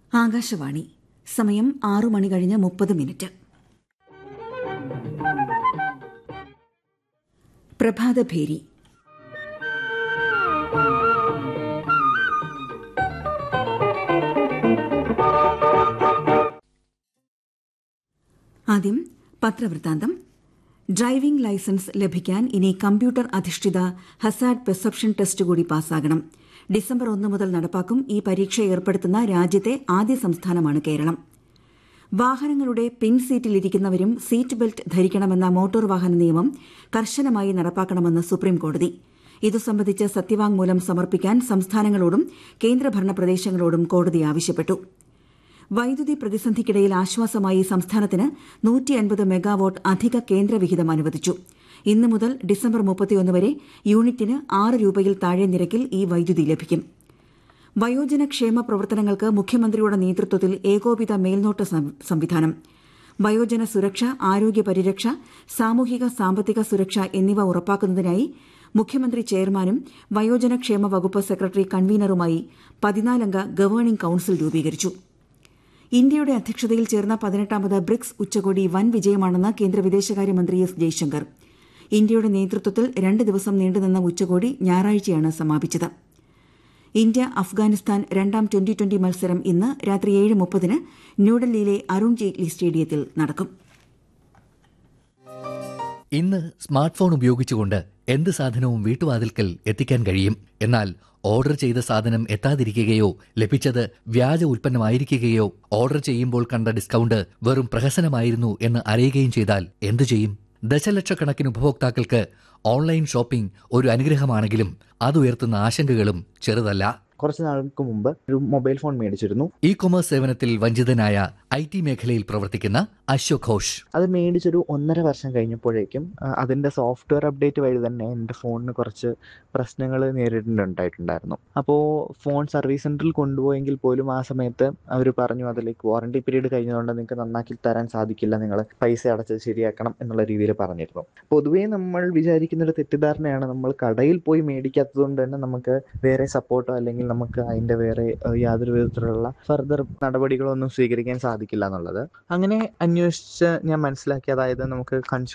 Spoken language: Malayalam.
ആകാശവാണി സമയം ആറു മണി കഴിഞ്ഞ് മുപ്പത് മിനിറ്റ് പ്രഭാതഭേരി ആദ്യം പത്രവൃത്താന്തം ഡ്രൈവിംഗ് ലൈസൻസ് ലഭിക്കാൻ ഇനി കമ്പ്യൂട്ടർ അധിഷ്ഠിത ഹസാഡ് പെർസെപ്ഷൻ ടെസ്റ്റ് കൂടി പാസ്സാകണം ഡിസംബർ ഒന്ന് മുതൽ നടപ്പാക്കും ഈ പരീക്ഷ ഏർപ്പെടുത്തുന്ന രാജ്യത്തെ ആദ്യ സംസ്ഥാനമാണ് കേരളം വാഹനങ്ങളുടെ പിൻ സീറ്റിലിരിക്കുന്നവരും സീറ്റ് ബെൽറ്റ് ധരിക്കണമെന്ന മോട്ടോർ വാഹന നിയമം കർശനമായി നടപ്പാക്കണമെന്ന് സുപ്രീംകോടതി ഇതു സംബന്ധിച്ച് സത്യവാങ്മൂലം സമർപ്പിക്കാൻ സംസ്ഥാനങ്ങളോടും കേന്ദ്രഭരണ പ്രദേശങ്ങളോടും കോടതി ആവശ്യപ്പെട്ടു വൈദ്യുതി പ്രതിസന്ധിക്കിടയിൽ ആശ്വാസമായി സംസ്ഥാനത്തിന് മെഗാവാട്ട് അധിക കേന്ദ്രവിഹിതം അനുവദിച്ചു ഇന്നു മുതൽ ഡിസംബർ മുപ്പത്തിയൊന്ന് വരെ യൂണിറ്റിന് ആറ് രൂപയിൽ താഴെ നിരക്കിൽ ഈ വൈദ്യുതി ലഭിക്കും വയോജന ക്ഷേമ പ്രവർത്തനങ്ങൾക്ക് മുഖ്യമന്ത്രിയുടെ നേതൃത്വത്തിൽ ഏകോപിത മേൽനോട്ട സംവിധാനം വയോജന സുരക്ഷ ആരോഗ്യ പരിരക്ഷ സാമൂഹിക സാമ്പത്തിക സുരക്ഷ എന്നിവ ഉറപ്പാക്കുന്നതിനായി മുഖ്യമന്ത്രി ചെയർമാനും വയോജന ക്ഷേമ വകുപ്പ് സെക്രട്ടറി കൺവീനറുമായി പതിനാലംഗ ഗവേണിംഗ് കൌൺസിൽ രൂപീകരിച്ചു ഇന്ത്യയുടെ അധ്യക്ഷതയിൽ ചേർന്ന പതിനെട്ടാമത് ബ്രിക്സ് ഉച്ചകോടി വൻ വിജയമാണെന്ന് കേന്ദ്ര വിദേശകാര്യമന്ത്രി എസ് ജയശങ്കർ ഇന്ത്യയുടെ നേതൃത്വത്തിൽ രണ്ട് ദിവസം നീണ്ടുനിന്ന ഉച്ചകോടി ഞായറാഴ്ചയാണ് സമാപിച്ചത് ഇന്ത്യ അഫ്ഗാനിസ്ഥാൻ രണ്ടാം ട്വന്റി ട്വന്റി മത്സരം ഇന്ന് രാത്രി ഏഴ് മുപ്പതിന് ന്യൂഡൽഹിയിലെ അരുൺ ജെയ്റ്റ്ലി സ്റ്റേഡിയത്തിൽ നടക്കും ഇന്ന് സ്മാർട്ട് ഫോൺ ഉപയോഗിച്ചുകൊണ്ട് എന്ത് സാധനവും വീട്ടുവാതിൽക്കൽ എത്തിക്കാൻ കഴിയും എന്നാൽ ഓർഡർ ചെയ്ത സാധനം എത്താതിരിക്കുകയോ ലഭിച്ചത് വ്യാജ ഉൽപ്പന്നമായിരിക്കുകയോ ഓർഡർ ചെയ്യുമ്പോൾ കണ്ട ഡിസ്കൗണ്ട് വെറും പ്രഹസനമായിരുന്നു എന്ന് അറിയുകയും ചെയ്താൽ എന്തു ചെയ്യും ദശലക്ഷക്കണക്കിന് ഉപഭോക്താക്കൾക്ക് ഓൺലൈൻ ഷോപ്പിംഗ് ഒരു അനുഗ്രഹമാണെങ്കിലും അതുയർത്തുന്ന ആശങ്കകളും ചെറുതല്ല കുറച്ച് നാൾക്ക് മുമ്പ് ഒരു മൊബൈൽ ഫോൺ മേടിച്ചിരുന്നു ഇ കൊമേഴ്സ് സേവനത്തിൽ വഞ്ചിതനായ ഐ ടി മേഖലയിൽ പ്രവർത്തിക്കുന്ന അശോക് ഘോഷ് അത് മേടിച്ചൊരു ഒന്നര വർഷം കഴിഞ്ഞപ്പോഴേക്കും അതിന്റെ സോഫ്റ്റ്വെയർ അപ്ഡേറ്റ് വഴി തന്നെ എൻ്റെ ഫോണിന് കുറച്ച് പ്രശ്നങ്ങൾ നേരിട്ടുണ്ടായിട്ടുണ്ടായിരുന്നു അപ്പോൾ ഫോൺ സർവീസ് സെന്ററിൽ കൊണ്ടുപോയെങ്കിൽ പോലും ആ സമയത്ത് അവർ പറഞ്ഞു അതിലേക്ക് വാറണ്ടി പീരീഡ് കഴിഞ്ഞതുകൊണ്ട് നിങ്ങൾക്ക് നന്നാക്കി തരാൻ സാധിക്കില്ല നിങ്ങൾ പൈസ അടച്ചത് ശരിയാക്കണം എന്നുള്ള രീതിയിൽ പറഞ്ഞിരുന്നു പൊതുവേ നമ്മൾ വിചാരിക്കുന്ന ഒരു തെറ്റിദ്ധാരണയാണ് നമ്മൾ കടയിൽ പോയി മേടിക്കാത്തത് കൊണ്ട് തന്നെ നമുക്ക് വേറെ സപ്പോർട്ടോ അല്ലെങ്കിൽ നമുക്ക് അതിന്റെ വേറെ യാതൊരു വിധത്തിലുള്ള ഫർദർ നടപടികളൊന്നും സ്വീകരിക്കാൻ സാധിക്കില്ല എന്നുള്ളത് അങ്ങനെ അന്വേഷിച്ച് ഞാൻ മനസ്സിലാക്കി അതായത് നമുക്ക് കൺസ്യൂമർ